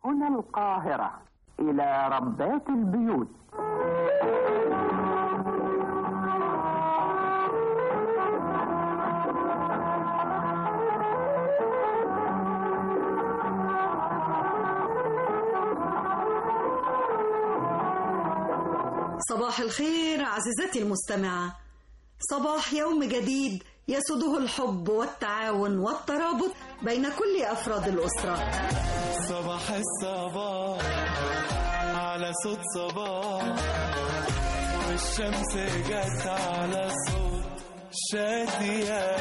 هنا القاهرة إلى ربات البيوت صباح الخير عزيزتي المستمعة صباح يوم جديد يسوده الحب والتعاون والترابط بين كل أفراد الأسرة صباح الصباح على صوت صباح والشمس جت على صوت شادية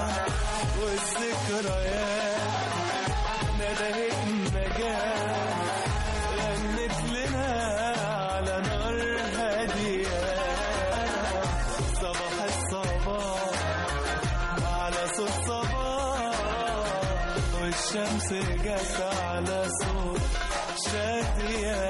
والذكريات ندهت النجاة غنت لنا على نار هادية صباح الصباح على صوت صباح والشمس جت على صوت شادية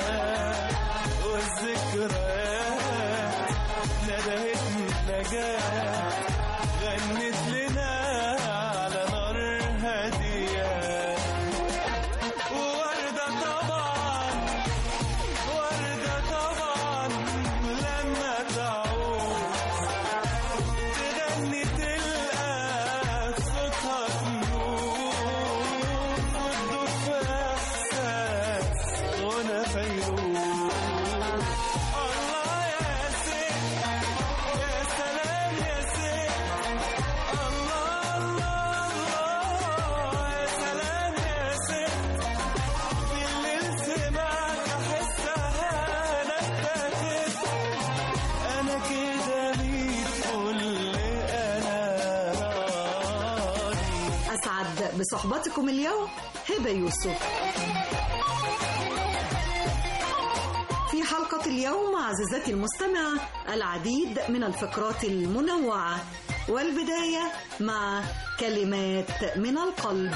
والذكريات ندهت نجاة غنت لنا على نار هادية ووردة طبعا وردة طبعا لما تعود تغني تلقى في صوتها تنور وتدور في احساس غنى فيروز الله يا ست يا سلام يا ست الله الله الله يا سلام يا ست بالليل سمعت احسها نبتت انا كده ميت كل انا راضي أسعد بصحبتكم اليوم هبة يوسف في حلقة اليوم عزيزتي المستمعة العديد من الفقرات المنوعة والبداية مع كلمات من القلب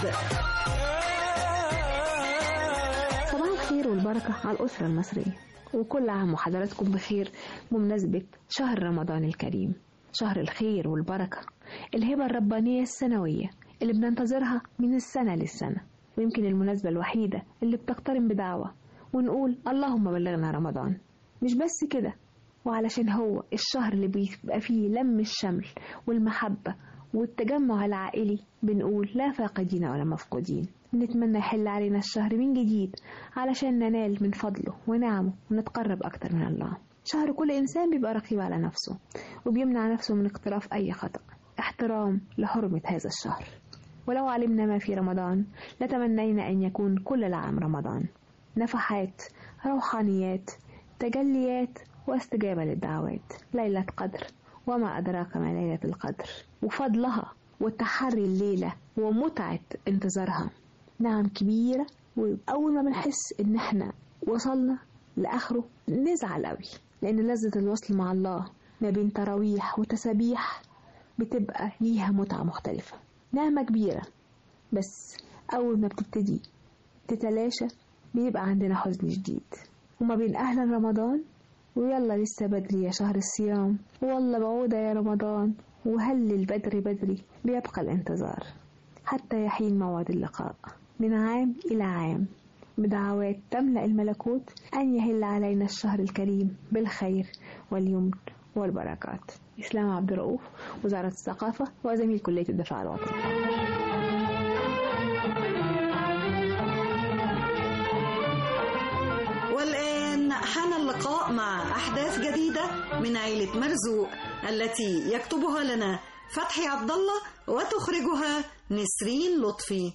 صباح الخير والبركة على الأسرة المصرية وكل عام وحضراتكم بخير بمناسبة شهر رمضان الكريم شهر الخير والبركة الهبة الربانية السنوية اللي بننتظرها من السنة للسنة ويمكن المناسبة الوحيدة اللي بتقترن بدعوة ونقول اللهم بلغنا رمضان مش بس كده وعلشان هو الشهر اللي بيبقى فيه لم الشمل والمحبة والتجمع العائلي بنقول لا فاقدين ولا مفقودين نتمنى يحل علينا الشهر من جديد علشان ننال من فضله ونعمه ونتقرب أكتر من الله شهر كل إنسان بيبقى رقيب على نفسه وبيمنع نفسه من اقتراف أي خطأ احترام لحرمة هذا الشهر ولو علمنا ما في رمضان لتمنينا أن يكون كل العام رمضان نفحات روحانيات تجليات واستجابة للدعوات ليلة قدر وما أدراك ما ليلة القدر وفضلها وتحري الليلة ومتعة انتظارها نعم كبيرة وأول ما بنحس إن إحنا وصلنا لآخره نزعل قوي لأن لذة الوصل مع الله ما بين تراويح وتسابيح بتبقى ليها متعة مختلفة نعمة كبيرة بس أول ما بتبتدي تتلاشى بيبقى عندنا حزن شديد وما بين أهل رمضان ويلا لسه بدري يا شهر الصيام والله بعودة يا رمضان وهل البدر بدري بيبقى الانتظار حتى يحين موعد اللقاء من عام إلى عام بدعوات تملأ الملكوت أن يهل علينا الشهر الكريم بالخير واليمن والبركات إسلام عبد الرؤوف وزارة الثقافة وزميل كلية الدفاع الوطني والآن حان اللقاء مع أحداث جديدة من عيلة مرزوق التي يكتبها لنا فتحي عبد الله وتخرجها نسرين لطفي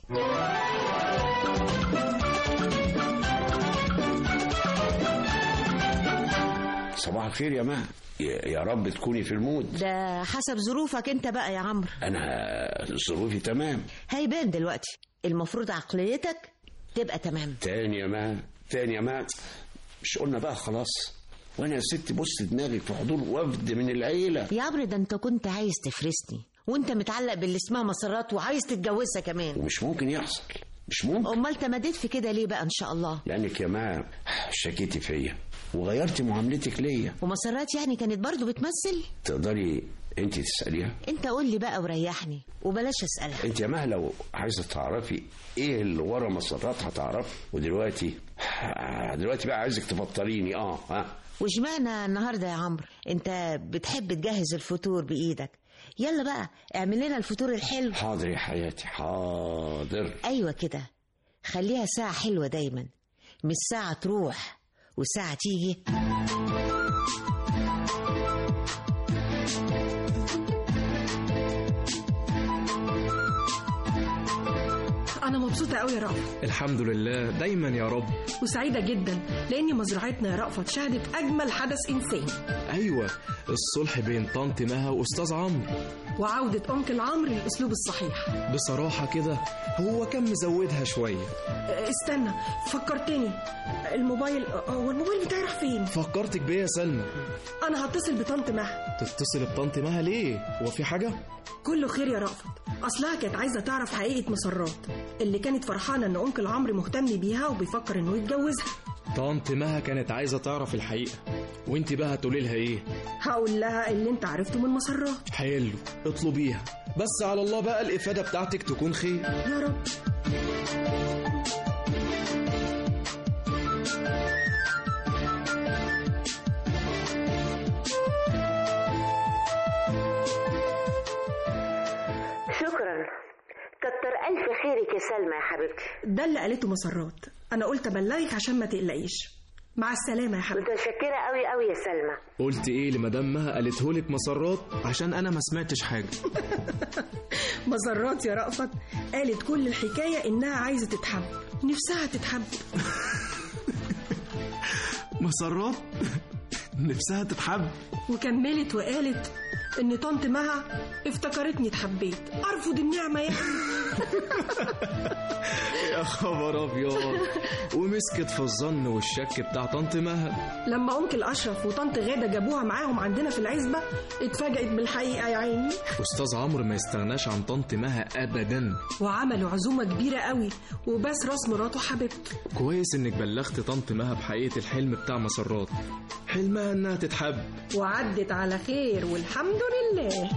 صباح الخير يا مها يا يا رب تكوني في المود ده حسب ظروفك انت بقى يا عمرو انا ظروفي تمام هيبان دلوقتي المفروض عقليتك تبقى تمام تاني يا مها تاني يا مها مش قلنا بقى خلاص وانا يا ست بص دماغك في حضور وفد من العيله يا عمرو ده انت كنت عايز تفرسني وانت متعلق باللي اسمها مسرات وعايز تتجوزها كمان ومش ممكن يحصل مش ممكن امال تمديت في كده ليه بقى ان شاء الله لانك يا مها شكيتي فيا وغيرتي معاملتك ليا ومسرات يعني كانت برضو بتمثل تقدري انت تساليها انت قول لي بقى وريحني وبلاش اسالها انت يا مها لو عايزه تعرفي ايه اللي ورا مسارات هتعرفي ودلوقتي آه، دلوقتي بقى عايزك تفطريني اه ها واشمعنى النهارده يا عمرو انت بتحب تجهز الفطور بايدك يلا بقى اعمل لنا الفطور الحلو حاضر يا حياتي حاضر ايوه كده خليها ساعة حلوة دايما مش ساعة تروح وساعة تيجي أنا مبسوطة قوي يا رأفت الحمد لله دايما يا رب وسعيدة جدا لأن مزرعتنا يا رأفت شهدت أجمل حدث إنساني ايوه الصلح بين طنط مها واستاذ عمرو وعودة أنكل عمرو للأسلوب الصحيح بصراحه كده هو كان مزودها شويه أه، استنى فكرتني الموبايل هو الموبايل بتاعي راح فين؟ فكرتك بيا يا سلمى أنا هتصل بطنط مها تتصل بطنط مها ليه هو في حاجه كله خير يا رأفت أصلها كانت عايزة تعرف حقيقة مسرات اللي كانت فرحانة إن أنكل عمرو مهتم بيها وبيفكر إنه يتجوزها طنط مها كانت عايزه تعرف الحقيقه وانت بقى هتقولي لها ايه هقول لها اللي أنت عرفته من مسرات حلو اطلبيها بس على الله بقى الافاده بتاعتك تكون خير يا رب شكرا كتر ألف خيرك يا سلمى يا حبيبتي ده اللي قالته مسرات أنا قلت أبلغك عشان ما تقلقيش مع السلامة يا حبيبتي متشكرة قوي قوي يا سلمى قلت ايه لمدام مها قالتهولك مسرات عشان انا ما سمعتش حاجه مسرات يا رأفت قالت كل الحكاية إنها عايزة تتحب نفسها تتحب مسرات نفسها تتحب وكملت وقالت إن طنط مها افتكرتني اتحبيت أرفض النعمة يعني يا خبر ابيض ومسكت في الظن والشك بتاع طنط مها لما أنكل أشرف وطنط غادة جابوها معاهم عندنا في العزبة اتفاجئت بالحقيقة يا عيني استاذ عمرو ما يستغناش عن طنط مها ابدا وعملوا عزومة كبيرة قوي وبس راس مراته حبيبته كويس انك بلغت طنط مها بحقيقه الحلم بتاع مسرات حلمها انها تتحب وعدت على خير والحمد لله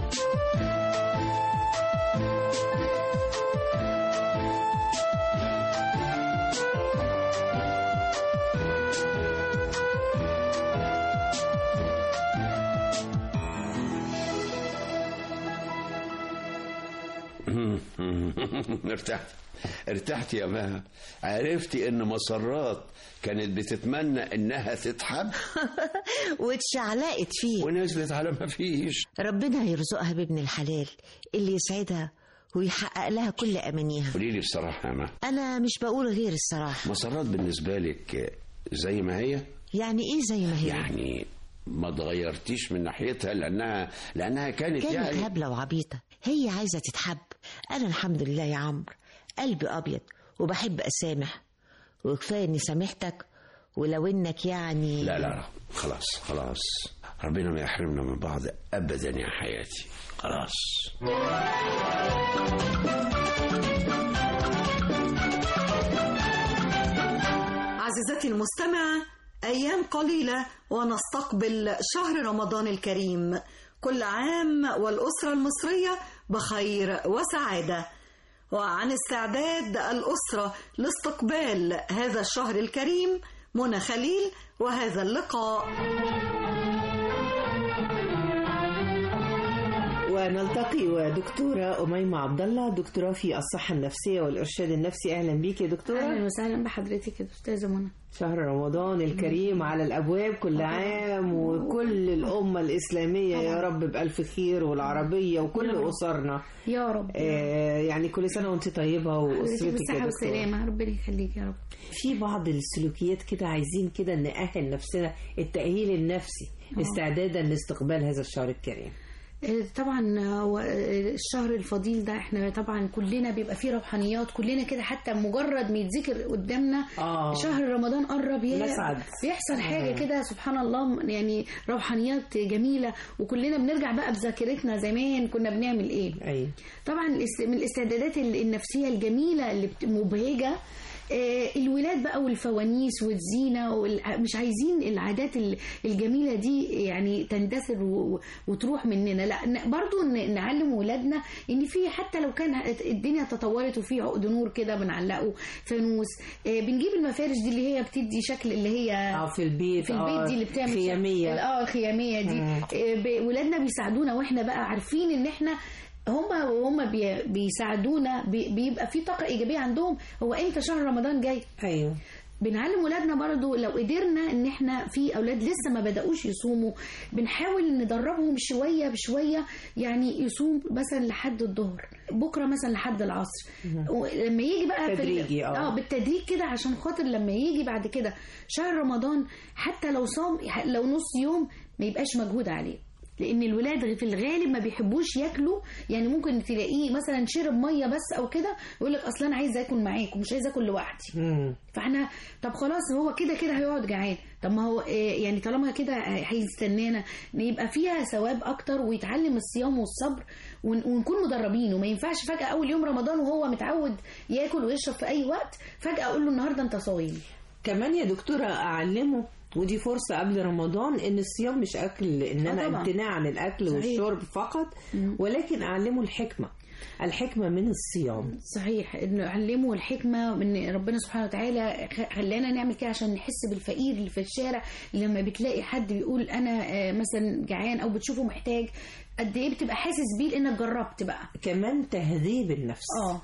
ارتحت ارتحت يا مها عرفتي ان مسرات كانت بتتمنى انها تتحب واتشعلقت فيه ونزلت على ما فيش ربنا يرزقها بابن الحلال اللي يسعدها ويحقق لها كل أمانيها قولي لي بصراحه يا مها أنا مش بقول غير الصراحة مسرات بالنسبه لك زي ما هي يعني إيه زي ما هي يعني ما اتغيرتيش من ناحيتها لانها لانها كانت, كانت يعني هبلة وعبيطة هي عايزة تتحب أنا الحمد لله يا عمرو قلبي أبيض وبحب أسامح وكفاية إني سامحتك ولو إنك يعني لا لا لا خلاص خلاص ربنا ما يحرمنا من بعض ابدا يا حياتي خلاص عزيزتي المستمعة أيام قليلة ونستقبل شهر رمضان الكريم كل عام والأسرة المصرية بخير وسعادة وعن استعداد الأسرة لاستقبال هذا الشهر الكريم منى خليل وهذا اللقاء ونلتقي ودكتورة أميمة عبد الله دكتوراه في الصحة النفسية والإرشاد النفسي أهلا بيك يا دكتورة اهلا وسهلا بحضرتك يا استاذه منى شهر رمضان الكريم على الأبواب كل عام وكل الأمة الإسلامية يا رب بألف خير والعربية وكل أسرنا يا رب آه يعني كل سنة وأنت طيبة حضرتك وأسرتك يا بالصحه دكتورة والسلامه ربنا يخليك يا رب في بعض السلوكيات كده عايزين كده نأهل نفسنا التأهيل النفسي استعدادا لاستقبال هذا الشهر الكريم آه، طبعا هو آه، الشهر الفضيل ده احنا طبعا كلنا بيبقى فيه روحانيات كلنا كده حتى مجرد ما يتذكر قدامنا آه. شهر رمضان قرب يا نسعد. بيحصل حاجه كده سبحان الله يعني روحانيات جميله وكلنا بنرجع بقى بذاكرتنا زمان كنا بنعمل ايه أيوة طبعا الاست- من الاستعدادات ال- النفسيه الجميله اللي بت- مبهجه آه، الولاد بقى والفوانيس والزينة والع- مش عايزين العادات ال- الجميلة دي يعني تندثر و- و- وتروح مننا لا ن- برضو ن- نعلم ولادنا ان في حتى لو كان الدنيا تطورت وفي عقد نور كده بنعلقه فانوس آه، بنجيب المفارش دي اللي هي بتدي شكل اللي هي اه في البيت في البيت آه، دي اللي بتعمل خيامية. شكل- اه الخياميه دي مم. آه، ب- ولادنا بيساعدونا واحنا بقى عارفين ان احنا هما وهما بي- بيساعدونا بي- بيبقى في طاقه ايجابيه عندهم هو امتى شهر رمضان جاي ايوه بنعلم ولادنا برضو لو قدرنا ان احنا في اولاد لسه ما بداوش يصوموا بنحاول ندربهم شويه بشويه يعني يصوم مثلا لحد الظهر بكره مثلا لحد العصر لما يجي بقى في ال- تدريجي، آه. اه بالتدريج كده عشان خاطر لما يجي بعد كده شهر رمضان حتى لو صام لو نص يوم ما يبقاش مجهود عليه لان الولاد في الغالب ما بيحبوش ياكلوا يعني ممكن تلاقيه مثلا شرب ميه بس او كده يقول لك اصلا انا عايز اكل معاكم مش عايز اكل لوحدي مم. فاحنا طب خلاص هو كده كده هيقعد جعان طب ما هو آه، يعني طالما كده هيستنانا يبقى فيها ثواب اكتر ويتعلم الصيام والصبر ون- ونكون مدربين وما ينفعش فجاه اول يوم رمضان وهو متعود ياكل ويشرب في اي وقت فجاه اقول له النهارده انت صايم كمان يا دكتورة أعلمه ودي فرصة قبل رمضان إن الصيام مش أكل إن آه أنا طبعا. امتناع عن الأكل صحيح. والشرب فقط ولكن أعلمه الحكمة الحكمة من الصيام صحيح انه علموا الحكمه من ربنا سبحانه وتعالى خ- خلانا نعمل كده عشان نحس بالفقير اللي في الشارع لما بتلاقي حد بيقول انا آه، مثلا جعان او بتشوفه محتاج قد ايه بتبقى حاسس بيه لانك جربت بقى كمان تهذيب النفس اه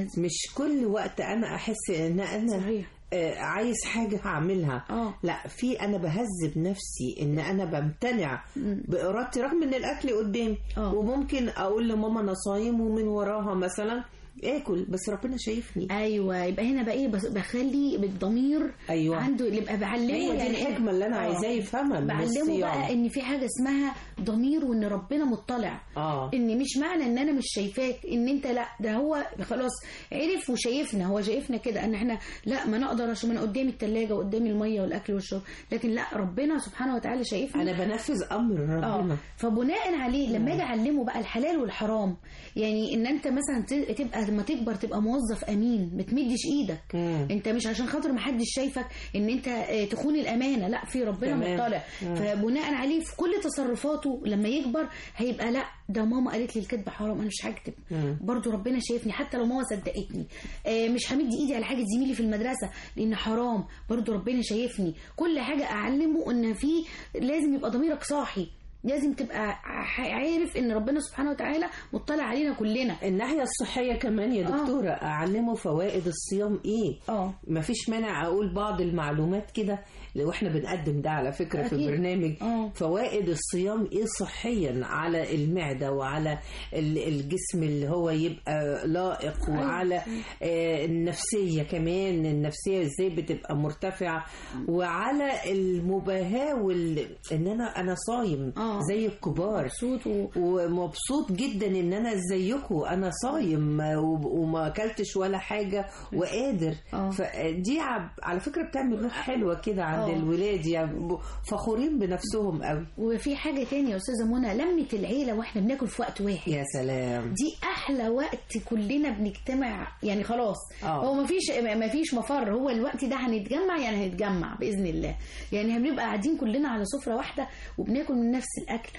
مش كل وقت أنا أحس إن أنا صحيح. آه، عايز حاجة هعملها اه لا في أنا بهذب نفسي إن أنا بمتنع بإرادتي رغم إن الأكل قدامي آه. وممكن أقول لماما أنا صايم ومن وراها مثلا آكل بس ربنا شايفني ايوه يبقى هنا بقى ايه بس- بخلي بالضمير أيوة. عنده اللي يبقى بعلمه هي دي يعني إيه؟ الحكمة اللي أنا آه. عايزاه يفهمها من بعلمه الصيام. بقى ان في حاجه اسمها ضمير وان ربنا مطلع اه ان مش معنى ان انا مش شايفاك ان انت لا ده هو خلاص عرف وشايفنا هو شايفنا كده ان احنا لا ما نقدر عشان انا قدامي التلاجة وقدامي الميه والاكل والشرب لكن لا ربنا سبحانه وتعالى شايفنا انا بنفذ امر ربنا اه فبناء عليه لما اجي اعلمه بقى الحلال والحرام يعني ان انت مثلا ت- تبقى لما تكبر تبقى موظف امين ما تمدش ايدك مم. انت مش عشان خاطر ما حدش شايفك ان انت آه، تخون الامانه لا في ربنا تمام. مطلع مم. فبناء عليه في كل تصرفاته لما يكبر هيبقى لا ده ماما قالت لي الكذب حرام انا مش هكذب مم. برضو ربنا شايفني حتى لو ماما صدقتني آه، مش همد ايدي على حاجه زميلي في المدرسه لان حرام برضو ربنا شايفني كل حاجه اعلمه ان في لازم يبقى ضميرك صاحي لازم تبقى ع- عارف ان ربنا سبحانه وتعالى مطلع علينا كلنا الناحية الصحية كمان يا آه. دكتورة أعلمه فوائد الصيام إيه اه مفيش مانع أقول بعض المعلومات كده لو إحنا بنقدم ده على فكرة في أكيد. البرنامج آه. فوائد الصيام إيه صحيا على المعدة وعلى ال- الجسم اللي هو يبقى لائق وعلى آه، النفسية كمان النفسية إزاي بتبقى مرتفعة وعلى المباهاة وال... إن أنا أنا صايم آه. زي الكبار مبسوط و... ومبسوط جدا ان انا زيكم انا صايم و- وما اكلتش ولا حاجه وقادر آه. فدي عب- على فكره بتعمل روح حلوه كده عند آه. الولاد يعني ب- فخورين بنفسهم قوي وفي حاجه تانية يا استاذه منى لمه العيله واحنا بناكل في وقت واحد يا سلام دي احلى وقت كلنا بنجتمع يعني خلاص آه. هو مفيش مفيش مفر هو الوقت ده هنتجمع يعني هنتجمع باذن الله يعني هنبقى قاعدين كلنا على سفره واحده وبناكل من نفس الاكل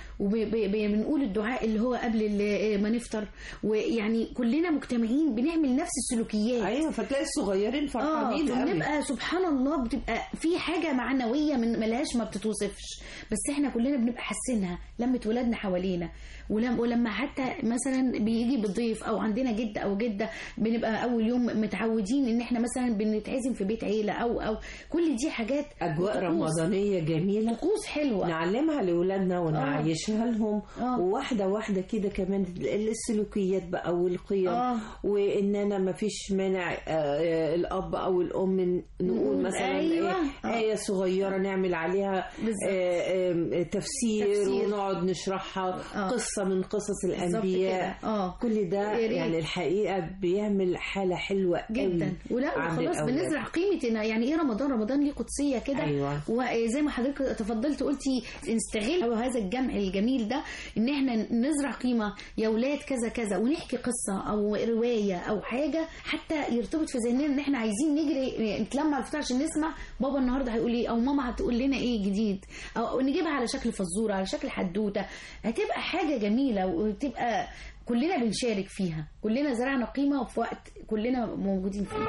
وبنقول الدعاء اللي هو قبل ال- ما نفطر ويعني كلنا مجتمعين بنعمل نفس السلوكيات ايوه فتلاقي الصغيرين فرحانين اه قوي بنبقى سبحان الله بتبقى في حاجه معنويه من ملهاش ما بتتوصفش بس احنا كلنا بنبقى حاسينها لمه ولادنا حوالينا ولم ولما حتى مثلا بيجي بالضيف او عندنا جد او جده بنبقى اول يوم متعودين ان احنا مثلا بنتعزم في بيت عيله او او كل دي حاجات اجواء طقوس- رمضانيه جميله طقوس حلوه نعلمها لاولادنا ونعيشها لهم آه. وواحده واحده كده كمان السلوكيات بقى والقيم آه. وان انا ما فيش مانع آه، آه، الاب او الام نقول نقول مثلا أيوة. آه، آه. ايه صغيره نعمل عليها بالظبط. آه، آه، تفسير, تفسير. ونقعد نشرحها آه. قصه من قصص بالظبط الانبياء كده. اه كل ده يا ريت. يعني الحقيقه بيعمل حاله حلوه جدا قوي ولا عند خلاص الأولاد. بنزرع قيمه إن يعني ايه رمضان رمضان ليه قدسيه كده أيوة. وزي ما حضرتك تفضلت قلتي نستغل هذا الجمع الجميل ده ان احنا نزرع قيمه يا ولاد كذا كذا ونحكي قصه او روايه او حاجه حتى يرتبط في ذهننا ان احنا عايزين نجري نتلم على الفطار عشان نسمع بابا النهارده هيقول ايه او ماما هتقول لنا ايه جديد او نجيبها على شكل فزوره على شكل حدوته هتبقى حاجه جميله وتبقى كلنا بنشارك فيها كلنا زرعنا قيمه في وقت كلنا موجودين فيه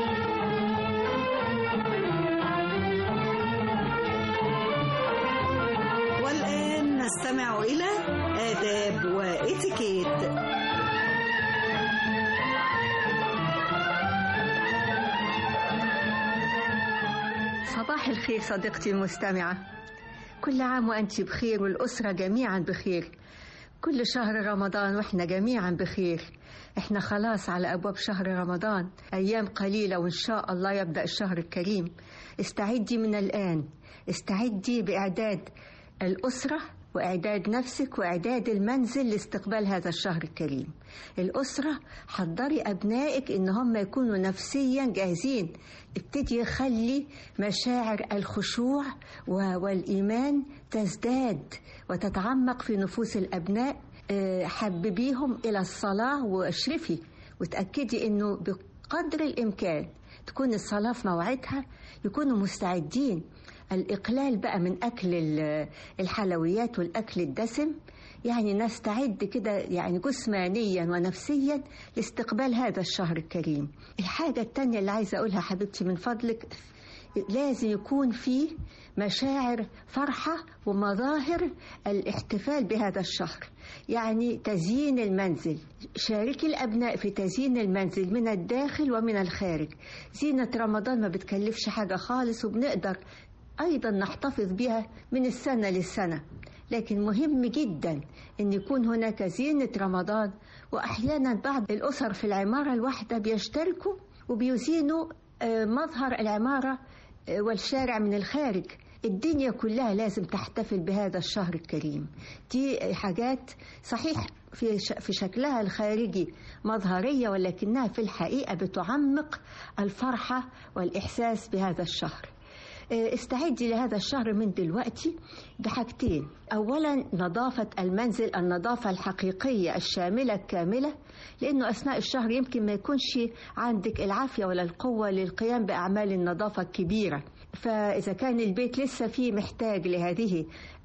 والآن نستمع إلى آداب وإتيكيت صباح الخير صديقتي المستمعة كل عام وأنت بخير والأسرة جميعا بخير كل شهر رمضان وإحنا جميعا بخير إحنا خلاص على أبواب شهر رمضان أيام قليلة وإن شاء الله يبدأ الشهر الكريم استعدي من الآن استعدي بإعداد الأسرة وإعداد نفسك وإعداد المنزل لاستقبال هذا الشهر الكريم الأسرة حضري أبنائك إن هم يكونوا نفسيا جاهزين ابتدي خلي مشاعر الخشوع و- والإيمان تزداد وتتعمق في نفوس الأبناء آه، حببيهم إلى الصلاة واشرفي وتأكدي إنه بقدر الإمكان تكون الصلاة في موعدها يكونوا مستعدين الإقلال بقى من أكل ال- الحلويات والأكل الدسم يعني نستعد كده يعني جسمانيا ونفسيا لاستقبال هذا الشهر الكريم الحاجة التانية اللي عايزة أقولها حبيبتي من فضلك لازم يكون فيه مشاعر فرحة ومظاهر الاحتفال بهذا الشهر يعني تزيين المنزل شاركي الأبناء في تزيين المنزل من الداخل ومن الخارج زينة رمضان ما بتكلفش حاجة خالص وبنقدر أيضا نحتفظ بها من السنة للسنة لكن مهم جدا أن يكون هناك زينة رمضان وأحيانا بعض الأسر في العمارة الواحدة بيشتركوا وبيزينوا آه، مظهر العمارة آه، والشارع من الخارج الدنيا كلها لازم تحتفل بهذا الشهر الكريم دي حاجات صحيح في ش- في شكلها الخارجي مظهرية ولكنها في الحقيقة بتعمق الفرحة والإحساس بهذا الشهر آه، استعدي لهذا الشهر من دلوقتي بحاجتين أولا نظافة المنزل النظافة الحقيقية الشاملة الكاملة لأنه أثناء الشهر يمكن ما يكونش عندك العافية ولا القوة للقيام بأعمال النظافة الكبيرة فإذا كان البيت لسه فيه محتاج لهذه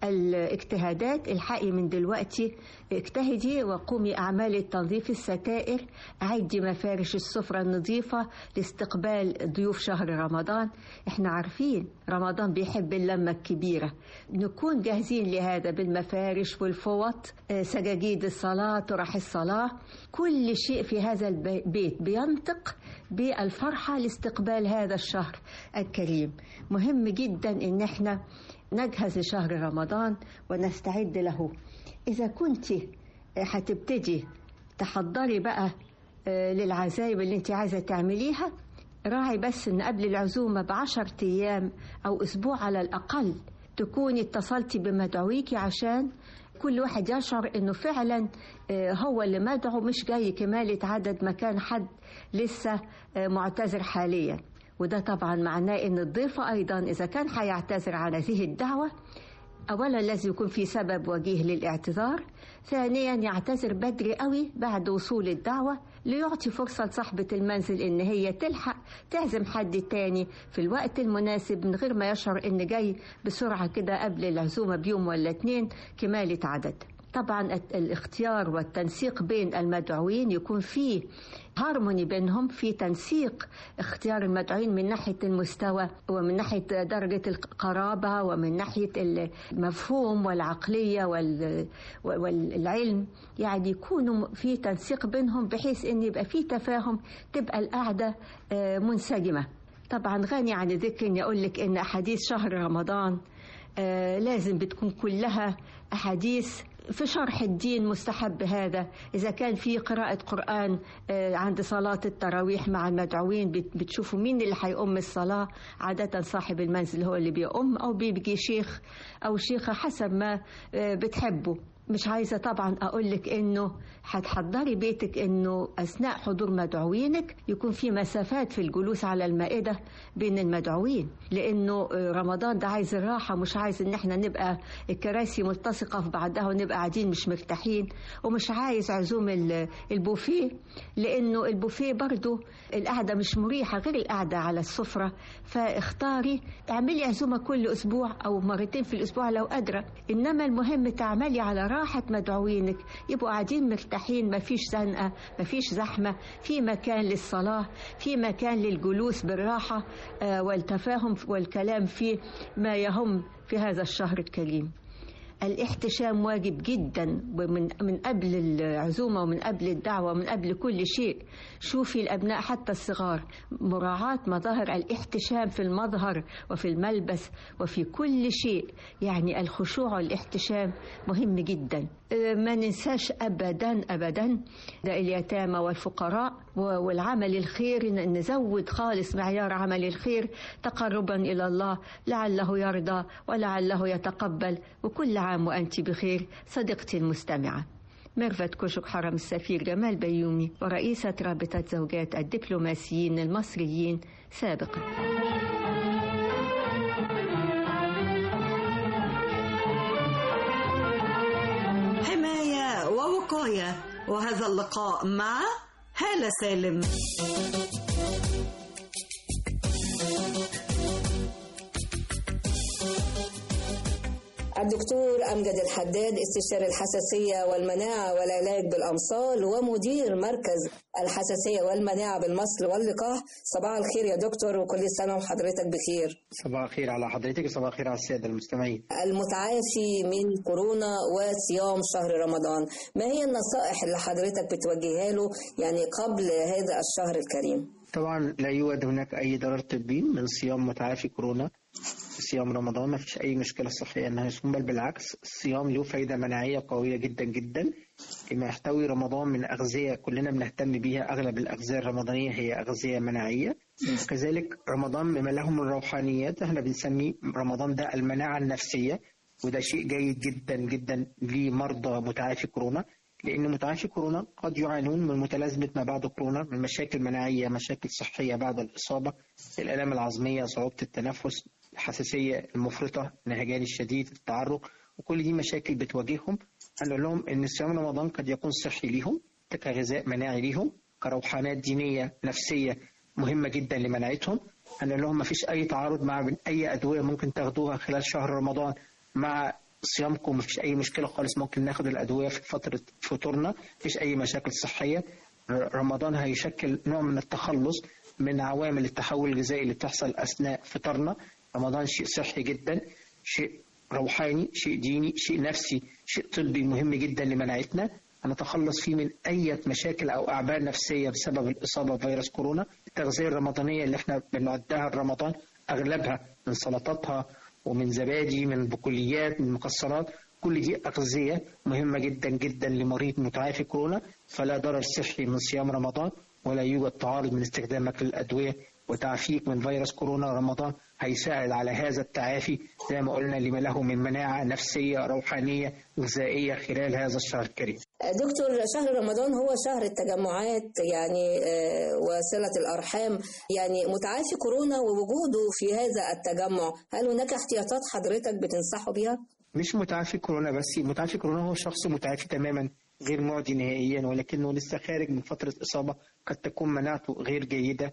الاجتهادات الحقي من دلوقتي اجتهدي وقومي أعمال تنظيف الستائر أعدي مفارش السفرة النظيفة لاستقبال ضيوف شهر رمضان احنا عارفين رمضان بيحب اللمة الكبيرة نكون جاهزين لهذا بالمفارش والفوط آه، سجاجيد الصلاة طرح الصلاة كل شيء في هذا البيت بينطق بالفرحة لاستقبال هذا الشهر الكريم مهم جدا ان احنا نجهز لشهر رمضان ونستعد له إذا كنت هتبتدي تحضري بقى آه، للعزايم اللي انت عايزة تعمليها راعي بس ان قبل العزومة بعشر ايام او اسبوع على الاقل تكوني اتصلتي بمدعويكي عشان كل واحد يشعر انه فعلا آه، هو اللي مدعو مش جاي كمالة عدد مكان حد لسه آه، معتذر حاليا وده طبعا معناه ان الضيف ايضا اذا كان هيعتذر عن هذه الدعوة اولا لازم يكون في سبب وجيه للاعتذار ثانيا يعتذر بدري قوي بعد وصول الدعوة ليعطي فرصة لصاحبة المنزل ان هي تلحق تعزم حد تاني في الوقت المناسب من غير ما يشعر ان جاي بسرعة كده قبل العزومة بيوم ولا اتنين كمالة عدد طبعا الت- الاختيار والتنسيق بين المدعوين يكون فيه هارموني بينهم في تنسيق اختيار المدعوين من ناحية المستوى ومن ناحية درجة القرابة ومن ناحية المفهوم والعقلية وال- والعلم يعني يكونوا في تنسيق بينهم بحيث ان يبقى في تفاهم تبقى القعدة آه، منسجمة طبعا غني عن الذكر اني اقول لك ان احاديث شهر رمضان آه، لازم بتكون كلها أحاديث في شرح الدين مستحب هذا إذا كان في قراءة قرآن آه، عند صلاة التراويح مع المدعوين بت- بتشوفوا مين اللي هيؤم الصلاة عادة صاحب المنزل هو اللي بيؤم أو بيجي شيخ أو شيخة حسب ما آه، بتحبوا مش عايزة طبعا أقول لك إنه هتحضري بيتك إنه أثناء حضور مدعوينك يكون في مسافات في الجلوس على المائدة بين المدعوين لأنه رمضان ده عايز الراحة مش عايز إن إحنا نبقى الكراسي ملتصقة في بعضها ونبقى قاعدين مش مرتاحين ومش عايز عزوم ال- البوفيه لأنه البوفيه برضو القعدة مش مريحة غير القعدة على السفرة فاختاري اعملي عزومة كل أسبوع أو مرتين في الأسبوع لو قادرة إنما المهم تعملي على راحة مدعوينك يبقوا قاعدين مرتاحين مفيش زنقة مفيش زحمة في مكان للصلاة في مكان للجلوس بالراحة آه، والتفاهم والكلام في ما يهم في هذا الشهر الكريم الاحتشام واجب جدا ومن من قبل العزومه ومن قبل الدعوه ومن قبل كل شيء شوفي الابناء حتى الصغار مراعاه مظاهر الاحتشام في المظهر وفي الملبس وفي كل شيء يعني الخشوع والاحتشام مهم جدا آه، ما ننساش ابدا ابدا ده اليتامى والفقراء و- والعمل الخير ن- نزود خالص معيار عمل الخير تقربا الى الله لعله يرضى ولعله يتقبل وكل عام وانت بخير صديقتي المستمعه ميرفت كوشك حرم السفير جمال بيومي ورئيسة رابطة زوجات الدبلوماسيين المصريين سابقا حماية ووقاية وهذا اللقاء مع هالة سالم الدكتور أمجد الحداد استشاري الحساسية والمناعة والعلاج بالأمصال ومدير مركز الحساسية والمناعة بالمصل واللقاح صباح الخير يا دكتور وكل سنة وحضرتك بخير صباح الخير على حضرتك وصباح الخير على السادة المستمعين المتعافي من كورونا وصيام شهر رمضان ما هي النصائح اللي حضرتك بتوجهها له يعني قبل هذا الشهر الكريم طبعا لا يوجد هناك أي ضرر طبي من صيام متعافي كورونا صيام رمضان ما فيش أي مشكلة صحية أنها يصوم بل بالعكس الصيام له فايدة مناعية قوية جدا جدا لما يحتوي رمضان من أغذية كلنا بنهتم بيها أغلب الأغذية الرمضانية هي أغذية مناعية كذلك رمضان بما له من روحانيات احنا بنسمي رمضان ده المناعة النفسية وده شيء جيد جدا جدا لمرضى متعافي كورونا لأن متعافي كورونا قد يعانون من متلازمة ما بعد كورونا من مشاكل مناعية مشاكل صحية بعد الإصابة الآلام العظمية صعوبة التنفس الحساسية المفرطة النهجان الشديد التعرق وكل دي مشاكل بتواجههم هنقول لهم إن صيام رمضان قد يكون صحي ليهم كغذاء مناعي ليهم كروحانات دينية نفسية مهمة جدا لمناعتهم هنقول لهم مفيش أي تعارض مع أي أدوية ممكن تاخدوها خلال شهر رمضان مع صيامكم مفيش أي مشكلة خالص ممكن ناخد الأدوية في فترة فطورنا مفيش أي مشاكل صحية ر- رمضان هيشكل نوع من التخلص من عوامل التحول الغذائي اللي بتحصل أثناء فطرنا رمضان شيء صحي جدا شيء روحاني شيء ديني شيء نفسي شيء طبي مهم جدا لمناعتنا هنتخلص فيه من أي مشاكل أو أعباء نفسية بسبب الإصابة بفيروس كورونا التغذية الرمضانية اللي احنا بنعدها رمضان أغلبها من سلطاتها ومن زبادي من بقوليات من مكسرات كل دي أغذية مهمة جدا جدا لمريض متعافي كورونا فلا ضرر صحي من صيام رمضان ولا يوجد تعارض من استخدامك للأدوية وتعافيك من فيروس كورونا رمضان هيساعد على هذا التعافي زي ما قلنا لما له من مناعة نفسية روحانية غذائية خلال هذا الشهر الكريم دكتور شهر رمضان هو شهر التجمعات يعني آه، وصلة الأرحام يعني متعافي كورونا ووجوده في هذا التجمع هل هناك احتياطات حضرتك بتنصحه بها؟ مش متعافي كورونا بس متعافي كورونا هو شخص متعافي تماما غير معدي نهائيا ولكنه لسه خارج من فترة إصابة قد تكون مناعته غير جيدة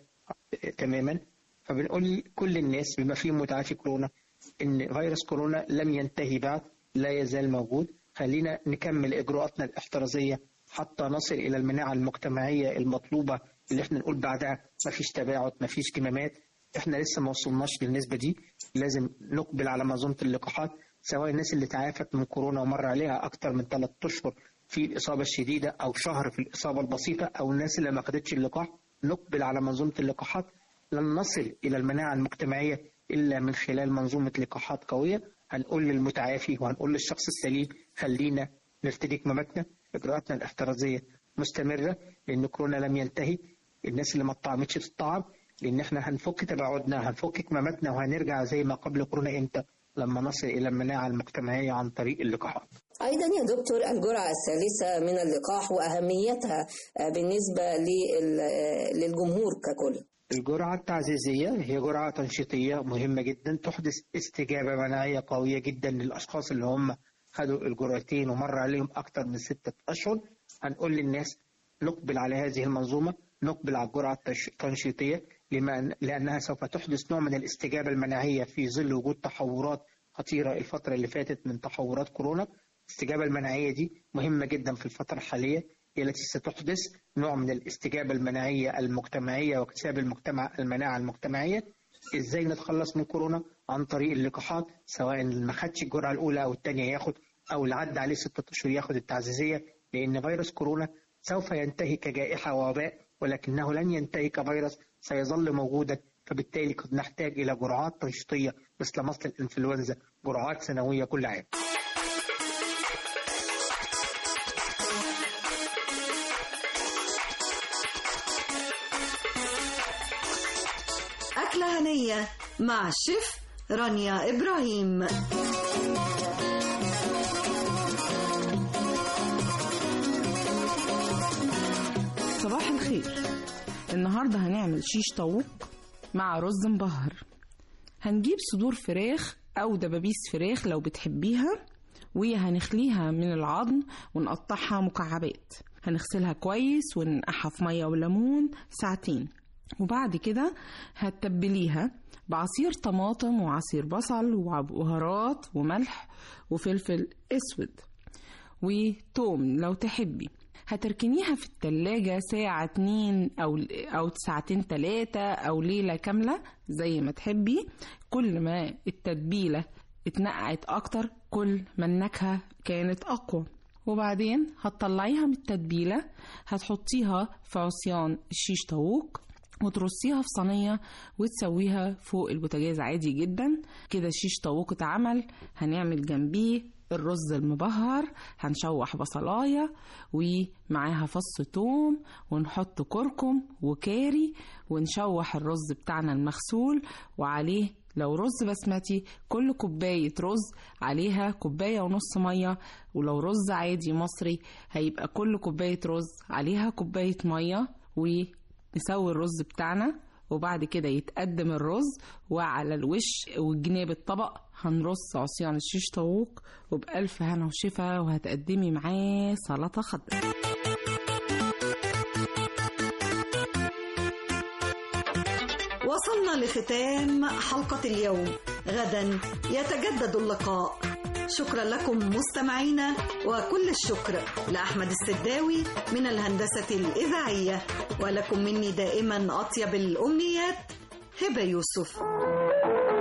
تماما فبنقول كل الناس بما فيهم متعافي كورونا إن فيروس كورونا لم ينتهي بعد لا يزال موجود خلينا نكمل إجراءاتنا الاحترازية حتى نصل إلى المناعة المجتمعية المطلوبة اللي احنا نقول بعدها مفيش تباعد مفيش كمامات احنا لسه ما وصلناش للنسبة دي لازم نقبل على منظومة اللقاحات سواء الناس اللي تعافت من كورونا ومر عليها أكتر من ثلاث أشهر في الإصابة الشديدة أو شهر في الإصابة البسيطة أو الناس اللي ما خدتش اللقاح نقبل على منظومة اللقاحات لن نصل إلى المناعة المجتمعية إلا من خلال منظومة لقاحات قوية هنقول للمتعافي وهنقول للشخص السليم خلينا نرتدي كماماتنا إجراءاتنا الاحترازية مستمرة لأن كورونا لم ينتهي الناس اللي ما اتطعمتش تتطعم لأن احنا هنفك تباعدنا هنفك كماماتنا وهنرجع زي ما قبل كورونا إمتى لما نصل إلى المناعة المجتمعية عن طريق اللقاحات أيضا يا دكتور الجرعة الثالثة من اللقاح وأهميتها آه، بالنسبة لل- آه، للجمهور ككل الجرعة التعزيزية هي جرعة تنشيطية مهمة جدا تحدث استجابة مناعية قوية جدا للأشخاص اللي هم خدوا الجرعتين ومر عليهم أكثر من ستة أشهر هنقول للناس نقبل على هذه المنظومة نقبل على الجرعة التش- التنشيطية لما لأنها سوف تحدث نوع من الاستجابة المناعية في ظل وجود تحورات خطيرة الفترة اللي فاتت من تحورات كورونا الاستجابة المناعية دي مهمة جدا في الفترة الحالية هي التي ستحدث نوع من الاستجابة المناعية المجتمعية واكتساب المجتمع المناعة المجتمعية ازاي نتخلص من كورونا عن طريق اللقاحات سواء اللي ما خدش الجرعة الأولى أو الثانية ياخد أو اللي عدى عليه ستة أشهر ياخد التعزيزية لأن فيروس كورونا سوف ينتهي كجائحة ووباء ولكنه لن ينتهي كفيروس سيظل موجودا فبالتالي قد نحتاج إلى جرعات تنشيطية مثل مصل الإنفلونزا جرعات سنوية كل عام أكلة هنية مع الشيف رانيا إبراهيم صباح الخير النهاردة هنعمل شيش طاووق مع رز مبهر هنجيب صدور فراخ أو دبابيس فراخ لو بتحبيها وهنخليها من العظم ونقطعها مكعبات هنغسلها كويس وننقعها في مية وليمون ساعتين وبعد كده هتتبليها بعصير طماطم وعصير بصل وبهارات وملح وفلفل اسود وتوم لو تحبي هتركنيها في التلاجة ساعة اتنين أو أو ساعتين تلاتة أو ليلة كاملة زي ما تحبي كل ما التتبيلة اتنقعت أكتر كل ما النكهة كانت أقوى وبعدين هتطلعيها من التتبيلة هتحطيها في عصيان الشيش طاووق وترصيها في صينية وتسويها فوق البوتاجاز عادي جدا كده الشيش طاووق اتعمل هنعمل جنبيه الرز المبهر هنشوح بصلاية ومعاها فص توم ونحط كركم وكاري ونشوح الرز بتاعنا المغسول وعليه لو رز بسمتي كل كوباية رز عليها كوباية ونص مية ولو رز عادي مصري هيبقى كل كوباية رز عليها كوباية مية ونسوي الرز بتاعنا وبعد كده يتقدم الرز وعلى الوش وجناب الطبق هنرص عصيان الشيش طاووق وبألف هنا وشفا وهتقدمي معاه سلطة خضراء وصلنا لختام حلقة اليوم غدا يتجدد اللقاء شكرا لكم مستمعينا وكل الشكر لأحمد السداوي من الهندسة الإذاعية ولكم مني دائما أطيب الأمنيات هبة يوسف